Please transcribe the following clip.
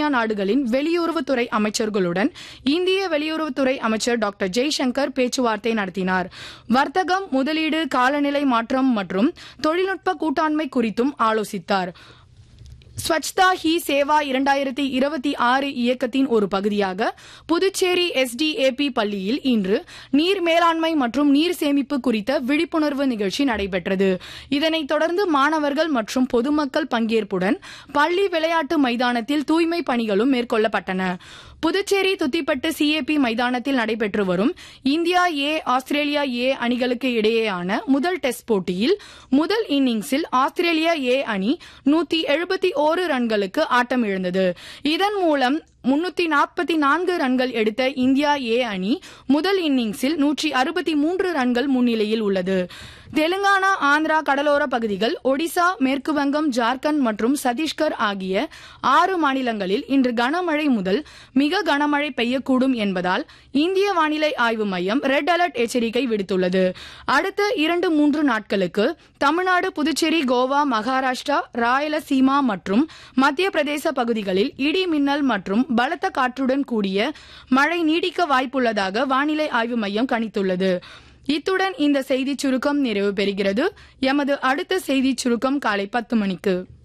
நாடுகளின் வெளியுறவுத்துறை அமைச்சர்களுடன் இந்திய வெளியுறவுத்துறை அமைச்சர் டாக்டர் ஜெய்சங்கர் பேச்சுவார்த்தை நடத்தினார் வர்த்தகம் முதலீடு காலநிலை மாற்றம் மற்றும் தொழில்நுட்ப கூட்டாண்மை குறித்தும் ஆலோசித்தார் ஸ்வச்தா ஹி சேவா இரண்டாயிரத்தி இருபத்தி ஆறு இயக்கத்தின் ஒரு பகுதியாக புதுச்சேரி எஸ்டிஏபி பள்ளியில் இன்று நீர் மேலாண்மை மற்றும் நீர் சேமிப்பு குறித்த விழிப்புணர்வு நிகழ்ச்சி நடைபெற்றது இதனைத் தொடர்ந்து மாணவர்கள் மற்றும் பொதுமக்கள் பங்கேற்புடன் பள்ளி விளையாட்டு மைதானத்தில் தூய்மை பணிகளும் மேற்கொள்ளப்பட்டன புதுச்சேரி துத்திப்பட்டு சிஏபி மைதானத்தில் நடைபெற்று வரும் இந்தியா ஏ ஆஸ்திரேலியா ஏ அணிகளுக்கு இடையேயான முதல் டெஸ்ட் போட்டியில் முதல் இன்னிங்ஸில் ஆஸ்திரேலியா ஏ அணி நூத்தி எழுபத்தி ஓரு ரன்களுக்கு ஆட்டம் இழந்தது இதன் மூலம் முன்னூத்தி நாற்பத்தி நான்கு ரன்கள் எடுத்த இந்தியா ஏ அணி முதல் இன்னிங்ஸில் நூற்றி அறுபத்தி மூன்று ரன்கள் முன்னிலையில் உள்ளது தெலுங்கானா ஆந்திரா கடலோர பகுதிகள் ஒடிசா மேற்கு வங்கம் ஜார்க்கண்ட் மற்றும் சத்தீஸ்கர் ஆகிய ஆறு மாநிலங்களில் இன்று கனமழை முதல் மிக கனமழை பெய்யக்கூடும் என்பதால் இந்திய வானிலை ஆய்வு மையம் ரெட் அலர்ட் எச்சரிக்கை விடுத்துள்ளது அடுத்த இரண்டு மூன்று நாட்களுக்கு தமிழ்நாடு புதுச்சேரி கோவா மகாராஷ்டிரா ராயலசீமா மற்றும் மத்திய பிரதேச பகுதிகளில் இடி மின்னல் மற்றும் பலத்த காற்றுடன் கூடிய மழை நீடிக்க வாய்ப்புள்ளதாக வானிலை ஆய்வு மையம் கணித்துள்ளது இத்துடன் இந்த செய்திச் சுருக்கம் நிறைவு பெறுகிறது எமது அடுத்த செய்திச் சுருக்கம் காலை பத்து மணிக்கு